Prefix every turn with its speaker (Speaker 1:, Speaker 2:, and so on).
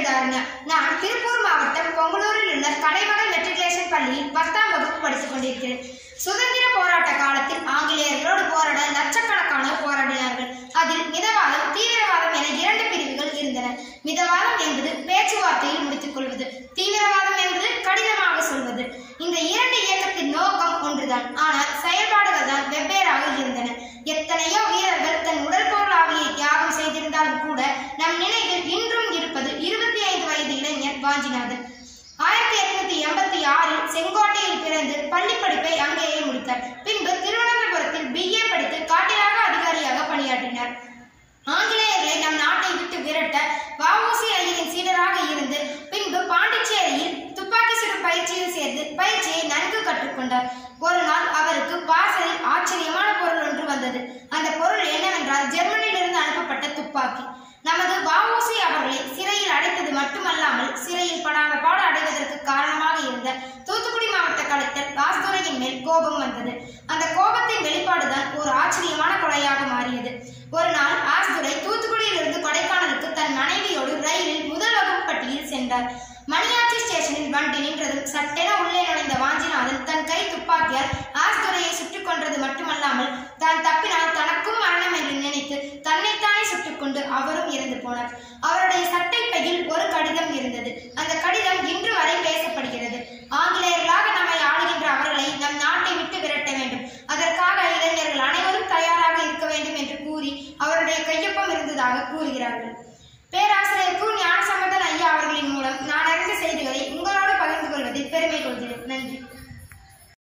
Speaker 1: தாருங்க நான் திருப்பூர் மாவட்டம் பொங்கலூரில் உள்ள கலைமகள் மெட்ரிகுலேஷன் பள்ளியில் பத்தாம் வகுப்பு படித்துக் கொண்டிருக்கிறேன் சுதந்திர போராட்ட காலத்தில் ஆங்கிலேயர்களோடு போராட லட்சக்கணக்கானோர் போராடினார்கள் அதில் மிதவாதம் தீவிரவாதம் என இரண்டு பிரிவுகள் இருந்தன மிதவாதம் என்பது பேச்சுவார்த்தையில் முடித்துக் கொள்வது தீவிரவாதம் என்பது கடினமாக சொல்வது இந்த இரண்டு இயக்கத்தின் நோக்கம் ஒன்றுதான் ஆனால் செயல்பாடுகள் தான் வெவ்வேறாக இருந்தன எத்தனையோ வீரர்கள் தன் உடல் பொருள் ஆவியை தியாகம் செய்திருந்தாலும் கூட நம் நினைவில் இன்றும் இருப்பது இருபத்தி ஐந்து வயது இளைஞர் வாஞ்சிநாதன் ஆயிரத்தி எட்நூத்தி எண்பத்தி ஆறில் செங்கோட்டையில் பிறந்து பள்ளி படிப்பை அங்கேயே முடித்தார் பின்பு திருவனந்தபுரத்தில் பிஏ படித்து காட்டிலாக அதிகாரியாக பணியாற்றினார் ஆங்கிலேயர்களை நம் நாட்டை விட்டு விரட்ட வஉசி ஐயரின் சீடராக இருந்து பின்பு பாண்டிச்சேரியில் துப்பாக்கி சுடும் பயிற்சியில் சேர்ந்து பயிற்சியை நன்கு கற்றுக்கொண்டார் ஒரு நாள் அவருக்கு வாசலில் ஆச்சரியமான பொருள் ஒன்று வந்தது அந்த பொருள் என்னவென்றால் ஜெர்மனியிலிருந்து அனுப்பப்பட்ட துப்பாக்கி நமது வஉசி அவர்களை சிறையில் அடைத்தது மட்டுமல்லாமல் சிறையில் படாத பாடு அடைவதற்கு காரணமாக இருந்த தூத்துக்குடி மாவட்ட கலெக்டர் வாஸ்துரையின் மேல் கோபம் வந்தது அந்த கோபத்தின் வெளிப்பாடுதான் ஒரு ஆச்சரியமான கொலையாக மாறியது ஒரு நாள் ஆஸ்துரை தூத்துக்குடியிலிருந்து கொடைக்கானலுக்கு தன் மனைவியோடு ரயிலில் முதல் வகுப்பு பட்டியில் சென்றார் மணியாச்சி ஸ்டேஷனில் வண்டி நின்றதும் சட்டென உள்ளே நுழைந்த வாஞ்சிநாதன் தன் கை துப்பாக்கியால்